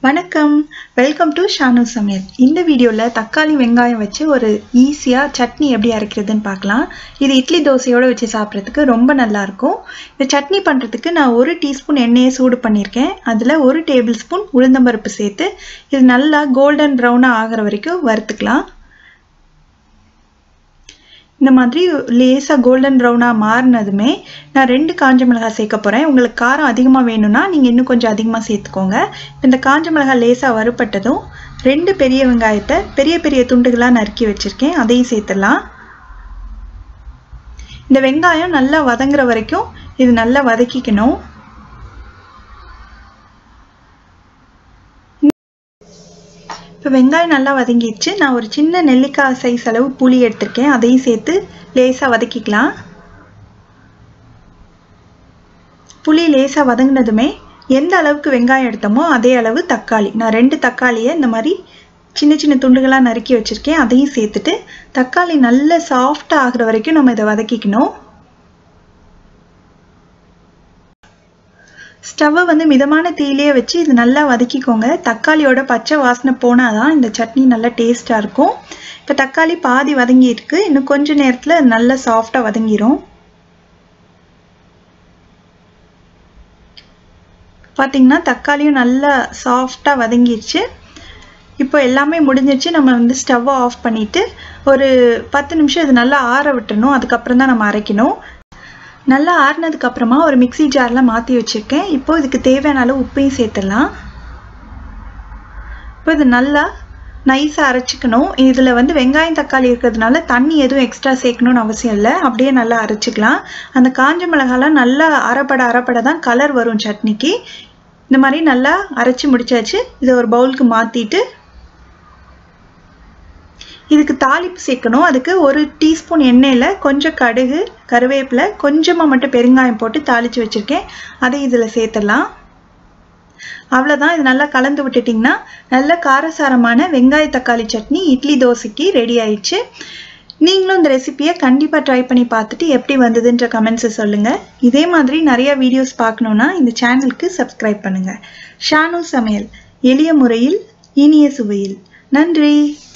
வணக்கம் welcome to Shanu சமையல் இந்த வீடியோவில் தக்காளி வெங்காயம் வச்சு ஒரு ஈஸியாக சட்னி எப்படி அரைக்கிறதுன்னு பார்க்கலாம் இது இட்லி தோசையோடு வச்சு சாப்பிட்றதுக்கு ரொம்ப நல்லாயிருக்கும் இந்த சட்னி பண்ணுறதுக்கு நான் ஒரு டீஸ்பூன் எண்ணெயை சூடு பண்ணியிருக்கேன் அதில் ஒரு டேபிள் ஸ்பூன் உளுந்தம்பருப்பு சேர்த்து இது நல்லா கோல்டன் ப்ரௌனாக ஆகிற வரைக்கும் வறுத்துக்கலாம் இந்த மாதிரி லேசாக கோல்டன் ப்ரௌனாக மாறினதுமே நான் ரெண்டு காஞ்ச மிளகாய் சேர்க்க போகிறேன் உங்களுக்கு காரம் அதிகமாக வேணும்னா நீங்கள் இன்னும் கொஞ்சம் அதிகமாக சேர்த்துக்கோங்க இந்த காஞ்ச மிளகாய் லேசாக வறுப்பட்டதும் ரெண்டு பெரிய வெங்காயத்தை பெரிய பெரிய துண்டுகளாக நறுக்கி வச்சுருக்கேன் அதையும் சேர்த்துடலாம் இந்த வெங்காயம் நல்லா வதங்குற வரைக்கும் இது நல்லா வதக்கிக்கணும் இப்போ வெங்காயம் நல்லா வதங்கிடுச்சு நான் ஒரு சின்ன நெல்லிக்காய் சைஸ் அளவு புளி எடுத்திருக்கேன் அதையும் சேர்த்து லேசாக வதக்கிக்கலாம் புளி லேசாக வதங்கினதுமே எந்த அளவுக்கு வெங்காயம் எடுத்தோமோ அதே அளவு தக்காளி நான் ரெண்டு தக்காளியை இந்த மாதிரி சின்ன சின்ன துண்டுகளாக நறுக்கி வச்சுருக்கேன் அதையும் சேர்த்துட்டு தக்காளி நல்ல சாஃப்டாக ஆகிற வரைக்கும் நம்ம இதை வதக்கிக்கணும் ஸ்டவ்வை வந்து மிதமான தீயிலே வச்சு இது நல்லா வதக்கிக்கோங்க தக்காளியோட பச்சை வாசனை போனால் தான் இந்த சட்னி நல்லா டேஸ்ட்டாக இருக்கும் இப்போ தக்காளி பாதி வதங்கி இருக்கு இன்னும் கொஞ்ச நேரத்தில் நல்லா சாஃப்டாக வதங்கிரும் பார்த்தீங்கன்னா தக்காளியும் நல்லா சாஃப்டாக வதங்கிடுச்சு இப்போ எல்லாமே முடிஞ்சிருச்சு நம்ம வந்து ஸ்டவ்வை ஆஃப் பண்ணிவிட்டு ஒரு பத்து நிமிஷம் இது நல்லா ஆற விட்டுறணும் அதுக்கப்புறம் தான் நம்ம அரைக்கணும் நல்லா ஆறுனதுக்கு அப்புறமா ஒரு மிக்சி ஜாரில் மாற்றி வச்சுருக்கேன் இப்போ இதுக்கு தேவையான அளவு உப்பையும் சேர்த்துடலாம் இப்போ இது நல்லா நைஸாக அரைச்சிக்கணும் இதில் வந்து வெங்காயம் தக்காளி இருக்கிறதுனால தண்ணி எதுவும் எக்ஸ்ட்ரா சேர்க்கணும்னு அவசியம் இல்லை அப்படியே நல்லா அரைச்சிக்கலாம் அந்த காஞ்ச மிளகாலாம் நல்லா அரைப்பட அரைப்பட தான் கலர் வரும் சட்னிக்கு இந்த மாதிரி நல்லா அரைச்சி முடிச்சாச்சு இதை ஒரு பவுலுக்கு மாற்றிட்டு இதுக்கு தாளிப்பு சேர்க்கணும் அதுக்கு ஒரு டீஸ்பூன் எண்ணெயில் கொஞ்சம் கடுகு கருவேப்பிலை கொஞ்சமாக மட்டும் பெருங்காயம் போட்டு தாளித்து வச்சுருக்கேன் அதை இதில் சேர்த்துடலாம் அவ்வளோதான் இது நல்லா கலந்து விட்டுட்டிங்கன்னா நல்ல காரசாரமான வெங்காய தக்காளி சட்னி இட்லி தோசைக்கு ரெடி ஆயிடுச்சு நீங்களும் இந்த ரெசிப்பியை கண்டிப்பாக ட்ரை பண்ணி பார்த்துட்டு எப்படி வந்ததுன்ற கமெண்ட்ஸை சொல்லுங்கள் இதே மாதிரி நிறைய வீடியோஸ் பார்க்கணுன்னா இந்த சேனலுக்கு சப்ஸ்கிரைப் பண்ணுங்கள் ஷானு சமையல் எளிய முறையில் இனிய சுவையில் நன்றி